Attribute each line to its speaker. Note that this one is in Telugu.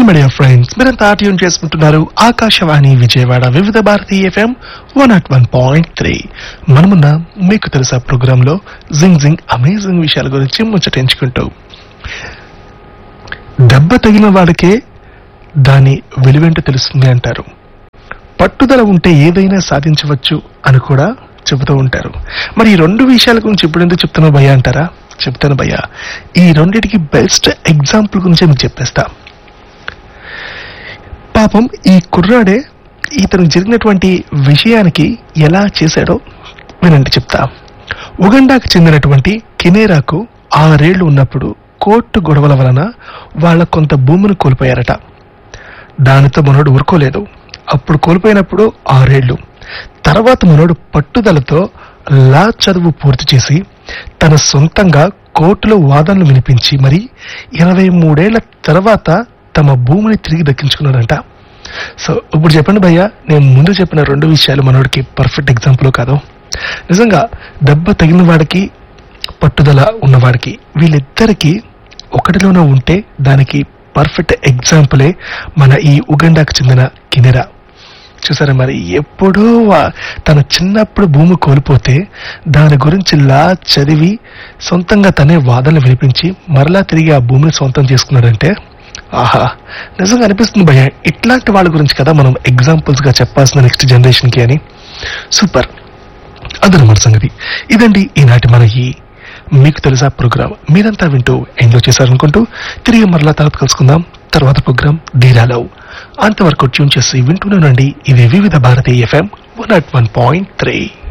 Speaker 1: వెల్ మీడియా ఫ్రెండ్స్ మీరంతా ట్యూన్ చేసుకుంటున్నారు Akashvani Vijayawada Vividh Bharati FM one nought one point three మనమున్న మీకు తెలుసా ప్రోగ్రామ్ లో జింగ్ జింగ్ అమేజింగ్ విషయాల గురించి ముచ్చటించుకుంటూ దెబ్బ తగిన వాడికే దాని విలువేంటో తెలుస్తుంది అంటారు పట్టుదల ఉంటే ఏదైనా సాధించవచ్చు అని కూడా చెబుతూ ఉంటారు మరి ఈ రెండు విషయాల గురించి ఇప్పుడు ఎందుకు చెప్తున్నావు భయ్య అంటారా చెప్తాను భయ్య ఈ రెండిటికి బెస్ట్ ఎగ్జాంపుల్ గురించి మీకు చెప్పేస్తా పాపం ఈ కుర్రాడే ఇతను జరిగినటువంటి విషయానికి ఎలా చేశాడో వినండి చెప్తా ఉగండాకు చెందినటువంటి కినేరాకు ఆరేళ్లు ఉన్నప్పుడు కోర్టు గొడవల వలన వాళ్ళ కొంత భూమిని కోల్పోయారట దానితో మనోడు ఊరుకోలేదు అప్పుడు కోల్పోయినప్పుడు ఆరేళ్లు తర్వాత మనోడు పట్టుదలతో లా చదువు పూర్తి చేసి తన సొంతంగా కోర్టులో వాదనలు వినిపించి మరి ఇరవై మూడేళ్ల తర్వాత తమ భూమిని తిరిగి దక్కించుకున్నాడంట సో ఇప్పుడు చెప్పండి భయ్య నేను ముందు చెప్పిన రెండు విషయాలు మనోడికి పర్ఫెక్ట్ ఎగ్జాంపుల్ కాదు నిజంగా దెబ్బ తగిన వాడికి పట్టుదల ఉన్నవాడికి వీళ్ళిద్దరికీ ఒకటిలోనే ఉంటే దానికి పర్ఫెక్ట్ ఎగ్జాంపులే మన ఈ ఉగండాకు చెందిన కినెరా చూసారా మరి ఎప్పుడో వా- తన చిన్నప్పుడు భూమి కోల్పోతే దాని గురించి లా చదివి సొంతంగా తనే వాదనలు వినిపించి మరలా తిరిగి ఆ భూమిని సొంతం చేసుకున్నాడంటే ఆహా నిజంగా అనిపిస్తుంది భయ ఇట్లాంటి వాళ్ళ గురించి కదా మనం ఎగ్జాంపుల్స్ గా చెప్పాల్సిన నెక్స్ట్ జనరేషన్ కి అని సూపర్ అదనమాట సంగతి ఇదండి ఈనాటి మన ఈ మీకు తెలుసా ప్రోగ్రామ్ మీరంతా వింటూ ఎంజాయ్ చేశారనుకుంటూ తిరిగి మరలా తర్వాత కలుసుకుందాం తర్వాత ప్రోగ్రామ్ ధీరాలో అంతవరకు ట్యూన్ చేసి వింటూనే ఉండండి ఇది Vividh Bharati FM one nought one point three